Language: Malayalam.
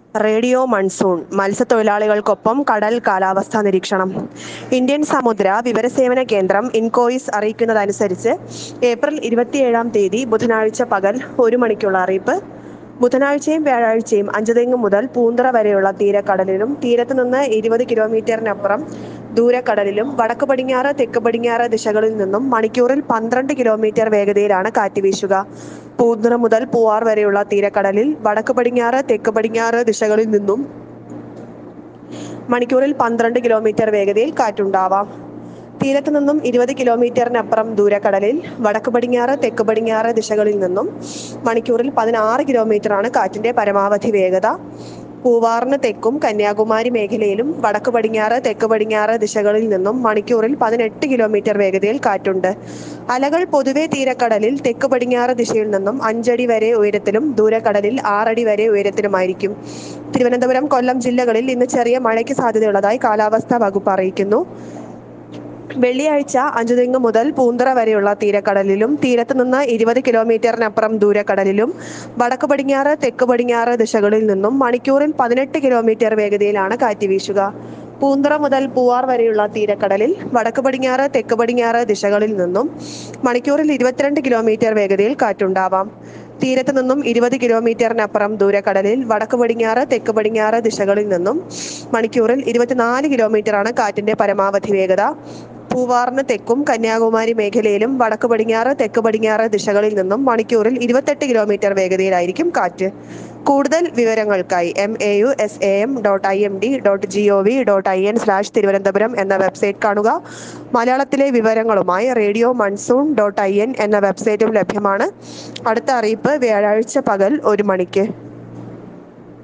റേഡിയോ മൺസൂൺ മത്സ്യത്തൊഴിലാളികൾക്കൊപ്പം കടൽ കാലാവസ്ഥാ നിരീക്ഷണം ഇന്ത്യൻ സമുദ്ര വിവരസേവന കേന്ദ്രം ഇൻകോയിസ് അറിയിക്കുന്നതനുസരിച്ച് ഏപ്രിൽ ഇരുപത്തിയേഴാം തീയതി ബുധനാഴ്ച പകൽ ഒരു മണിക്കുള്ള അറിയിപ്പ് ബുധനാഴ്ചയും വ്യാഴാഴ്ചയും അഞ്ചുതെങ്ങ് മുതൽ പൂന്തറ വരെയുള്ള തീരക്കടലിലും തീരത്ത് നിന്ന് ഇരുപത് കിലോമീറ്ററിനപ്പുറം ദൂരക്കടലിലും വടക്ക് പടിഞ്ഞാറ് തെക്ക് പടിഞ്ഞാറ് ദിശകളിൽ നിന്നും മണിക്കൂറിൽ പന്ത്രണ്ട് കിലോമീറ്റർ വേഗതയിലാണ് കാറ്റ് വീശുക പൂന്തുറ മുതൽ പൂവാർ വരെയുള്ള തീരക്കടലിൽ വടക്ക് പടിഞ്ഞാറ് തെക്ക് പടിഞ്ഞാറ് ദിശകളിൽ നിന്നും മണിക്കൂറിൽ പന്ത്രണ്ട് കിലോമീറ്റർ വേഗതയിൽ കാറ്റുണ്ടാവാം തീരത്ത് നിന്നും ഇരുപത് കിലോമീറ്ററിനപ്പുറം ദൂരക്കടലിൽ വടക്ക് പടിഞ്ഞാറ് തെക്ക് പടിഞ്ഞാറ് ദിശകളിൽ നിന്നും മണിക്കൂറിൽ പതിനാറ് കിലോമീറ്ററാണ് കാറ്റിന്റെ പരമാവധി വേഗത പൂവാറിന് തെക്കും കന്യാകുമാരി മേഖലയിലും വടക്ക് പടിഞ്ഞാറ് തെക്ക് പടിഞ്ഞാറ് ദിശകളിൽ നിന്നും മണിക്കൂറിൽ പതിനെട്ട് കിലോമീറ്റർ വേഗതയിൽ കാറ്റുണ്ട് അലകൾ പൊതുവെ തീരക്കടലിൽ തെക്ക് പടിഞ്ഞാറ് ദിശയിൽ നിന്നും അഞ്ചടി വരെ ഉയരത്തിലും ദൂരക്കടലിൽ ആറടി വരെ ഉയരത്തിലുമായിരിക്കും തിരുവനന്തപുരം കൊല്ലം ജില്ലകളിൽ ഇന്ന് ചെറിയ മഴയ്ക്ക് സാധ്യതയുള്ളതായി കാലാവസ്ഥാ വകുപ്പ് അറിയിക്കുന്നു വെള്ളിയാഴ്ച അഞ്ചുതെങ്ങ് മുതൽ പൂന്തറ വരെയുള്ള തീരക്കടലിലും തീരത്ത് നിന്ന് ഇരുപത് കിലോമീറ്ററിനപ്പുറം ദൂരക്കടലിലും വടക്ക് പടിഞ്ഞാറ് തെക്ക് പടിഞ്ഞാറ് ദിശകളിൽ നിന്നും മണിക്കൂറിൽ പതിനെട്ട് കിലോമീറ്റർ വേഗതയിലാണ് കാറ്റ് വീശുക പൂന്തറ മുതൽ പൂവാർ വരെയുള്ള തീരക്കടലിൽ വടക്ക് പടിഞ്ഞാറ് തെക്ക് പടിഞ്ഞാറ് ദിശകളിൽ നിന്നും മണിക്കൂറിൽ ഇരുപത്തിരണ്ട് കിലോമീറ്റർ വേഗതയിൽ കാറ്റുണ്ടാവാം തീരത്ത് നിന്നും ഇരുപത് കിലോമീറ്ററിനപ്പുറം ദൂരക്കടലിൽ വടക്ക് പടിഞ്ഞാറ് തെക്ക് പടിഞ്ഞാറ് ദിശകളിൽ നിന്നും മണിക്കൂറിൽ ഇരുപത്തിനാല് കിലോമീറ്ററാണ് കാറ്റിന്റെ പരമാവധി വേഗത പൂവാറിന് തെക്കും കന്യാകുമാരി മേഖലയിലും വടക്ക് പടിഞ്ഞാറ് തെക്ക് പടിഞ്ഞാറ് ദിശകളിൽ നിന്നും മണിക്കൂറിൽ ഇരുപത്തെട്ട് കിലോമീറ്റർ വേഗതയിലായിരിക്കും കാറ്റ് കൂടുതൽ വിവരങ്ങൾക്കായി M A U S A M dot I M D dot G O V dot I N slash Thiruvananthapuram എന്ന വെബ്സൈറ്റ് കാണുക മലയാളത്തിലെ വിവരങ്ങളുമായി radio monsoon dot I N എന്ന വെബ്സൈറ്റും ലഭ്യമാണ് അടുത്ത അറിയിപ്പ് വ്യാഴാഴ്ച പകൽ ഒരു മണിക്ക്